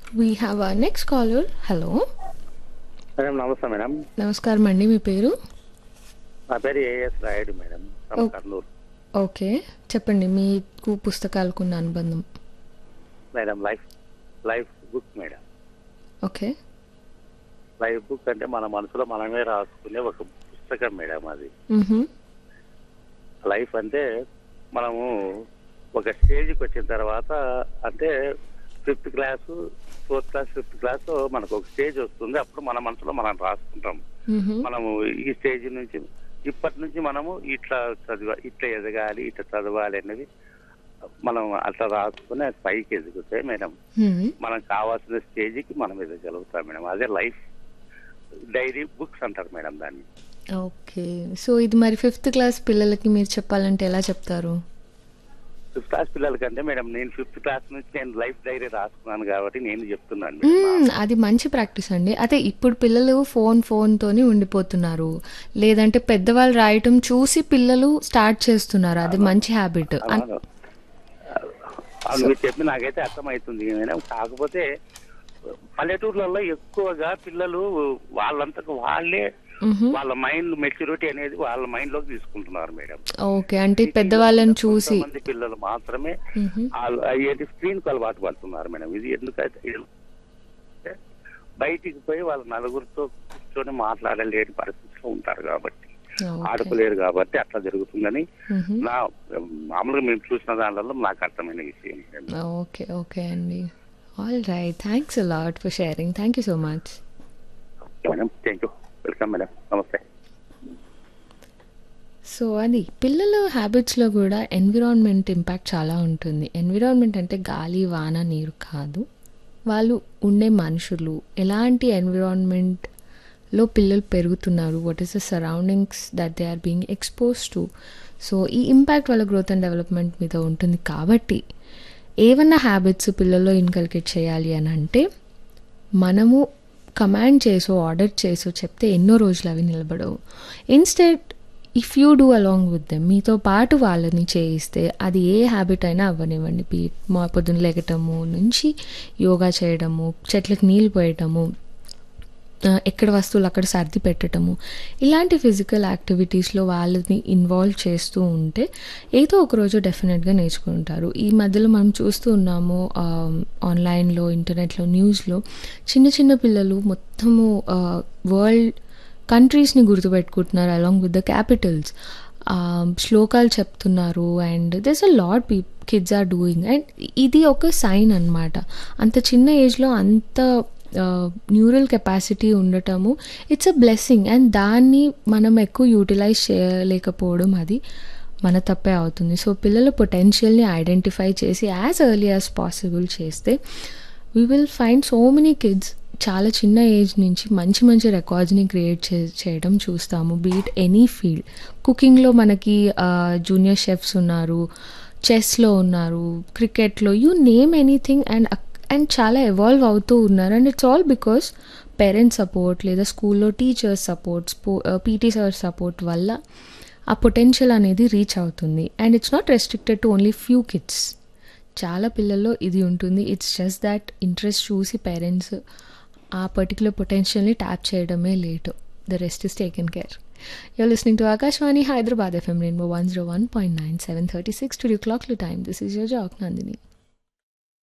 We have a next caller hello madam నమస్తే madam నమస్కారం అండి మీ పేరు నా పేరు ఏఎస్ రాయుడు మేడం ఫ్రమ్ ఓ. కర్నూలు ఓకే చెప్పండి మీకు పుస్తకాలకు ఉన్న అనుబంధం madam life life book madam okay life book అంటే మన మనసులో మనమే రాసుకునే ఒక పుస్తకం మేడం అది మ్హూ. లైఫ్ అంటే మనము ఒక స్టేజ్కి వచ్చిన తర్వాత అంటే fifth class fourth class fifth class మనకు ఒక స్టేజ్ వస్తుంది అప్పుడు మన మనసులో మనం రాసుకుంటాం మ్హూ. మనము ఈ స్టేజ్ నుంచి ఇప్పటి నుంచి మనము ఇట్లా చదివా ఇట్లా ఎదగాలి ఇట్లా చదవాలి అనేది మనం అట్లా రాసుకుని అది పైకి ఎదుగుతే మేడం మ్మ్. మనకు కావాల్సిన స్టేజ్కి మనం ఎదగలుగుతాం మేడం అదే లైఫ్ డైరీ బుక్స్ అంటారు మేడం దాన్ని ఓకే సో ఇది మరి ఫిఫ్త్ క్లాస్ పిల్లలకి మీరు చెప్పాలంటే ఎలా చెప్తారు ఫిఫ్త్ క్లాస్ పిల్లలకంటే మేడం నేను ఫిఫ్త్ క్లాస్ నుంచి నేను లైఫ్ డైరీ రాసుకున్నాను కాబట్టి నేను చెప్తున్నాను మేడం. మ్మ్, అది మంచి ప్రాక్టీస్ అండి అదే ఇప్పుడు పిల్లలు ఫోన్ ఫోన్తోని ఉండిపోతున్నారు లేదంటే పెద్దవాళ్ళు రాయటం చూసి పిల్లలు స్టార్ట్ చేస్తున్నారు అది మంచి హ్యాబిట్ అవును. అవును మీరు చెప్పి నాకైతే అర్థమవుతుంది మేడం కాకపోతే పల్లెటూర్లలో ఎక్కువగా పిల్లలు వాళ్ళంతకు వాళ్ళే వాళ్ళ మైండ్ మెచ్యూరిటీ అనేది వాళ్ళ మైండ్ లోకి తీసుకుంటున్నారు మేడం ఓకే అంటే పెద్దవాళ్ళని చూసి కొంతమంది పిల్లలు మాత్రమే మ్హూ. వాళ్ళు అయ్యేటి స్క్రీన్ కు అలవాటు పడుతున్నారు మేడం ఇది ఎందుకైతే ఇది- బయటికి పోయి వాళ్ళ నలుగురితో కూర్చొని మాట్లాడలేని పరిస్థితిలో ఉంటారు కాబట్టి ఓకే. ఆడుకోలేరు కాబట్టి అట్లా జరుగుతుందని మ్హూ. నా మామూలుగా మేము చూసిన దానిలో నాకు అర్థమైన విషయం మేడం. ఓకే ఓకే అండి all right thanks a lot for sharing thank you so much madam thank you welcome madam నమస్తే సో అది పిల్లల హ్యాబిట్స్లో కూడా ఎన్విరాన్మెంట్ ఇంపాక్ట్ చాలా ఉంటుంది ఎన్విరాన్మెంట్ అంటే గాలి వాన నీరు కాదు వాళ్ళు ఉండే మనుషులు ఎలాంటి ఎన్విరాన్మెంట్లో పిల్లలు పెరుగుతున్నారు what is the surroundings that they are being expose to so ఈ ఇంపాక్ట్ వాళ్ళ గ్రోత్ అండ్ డెవలప్మెంట్ మీద ఉంటుంది కాబట్టి ఏమన్నా హ్యాబిట్స్ పిల్లల్లో ఇన్కల్కేట్ చేయాలి అని అంటే మనము కమాండ్ చేసో ఆర్డర్ చేసో చెప్తే ఎన్నో రోజులు అవి నిలబడవు instead if you do along with them మీతో పాటు వాళ్ళని చేయిస్తే అది ఏ హ్యాబిట్ అయినా అవ్వనివ్వండి పీ మా పొద్దున్న లేకటము నుంచి యోగా చేయడము చెట్లకు నీళ్ళు పోయటము ఆ, ఎక్కడ వస్తువులు అక్కడ సర్ది పెట్టడము ఇలాంటి ఫిజికల్ యాక్టివిటీస్లో వాళ్ళని ఇన్వాల్వ్ చేస్తూ ఉంటే ఏదో ఒక రోజు డెఫినెట్గా నేర్చుకుంటారు ఈ మధ్యలో మనం చూస్తూ ఉన్నాము ఆ, ఆన్లైన్లో ఇంటర్నెట్లో న్యూస్లో చిన్న చిన్న పిల్లలు మొత్తము ఆ, వరల్డ్ కంట్రీస్ని గుర్తుపెట్టుకుంటున్నారు అలాంగ్ విత్ ద క్యాపిటల్స్ శ్లోకాలు చెప్తున్నారు అండ్ దిస్ అ లాట్ పీ కిడ్స్ ఆర్ డూయింగ్ అండ్ ఇది ఒక సైన్ అన్నమాట అంత చిన్న ఏజ్లో అంత న్యూరల్ కెపాసిటీ ఉండటము ఇట్స్ అ బ్లెస్సింగ్ అండ్ దాన్ని మనం ఎక్కువ యూటిలైజ్ చేయలేకపోవడం అది మన తప్పే అవుతుంది సో పిల్లల పొటెన్షియల్ని ఐడెంటిఫై చేసి యాజ్ ఎర్లీ యాజ్ పాసిబుల్ చేస్తే we will find so many kids చాలా చిన్న ఏజ్ నుంచి మంచి మంచి రికార్డ్స్ని క్రియేట్ చే చేయడం చూస్తాము బీట్ ఎనీ ఫీల్డ్ కుకింగ్లో మనకి జూనియర్ షెఫ్స్ ఉన్నారు చెస్లో ఉన్నారు క్రికెట్లో you name anything and and చాలా ఎవాల్వ్ అవుతూ ఉన్నారు and it's all because parents support లేదా స్కూల్లో టీచర్స్ సపోర్ట్ స్పో పీటీ సార్ సపోర్ట్ వల్ల ఆ పొటెన్షియల్ అనేది రీచ్ అవుతుంది and it's not restricted to only few kids చాలా పిల్లల్లో ఇది ఉంటుంది ఇట్స్ జస్ట్ దాట్ ఇంట్రెస్ట్ చూసి పేరెంట్స్ ఆ పర్టికులర్ పొటెన్షియల్ని ట్యాప్ చేయడమే later the rest is taken care you're listening to Akashvani Hyderabad FM rainbow one zero one point nine seven thirty six to క్లాక్లు time this is your jock Nandini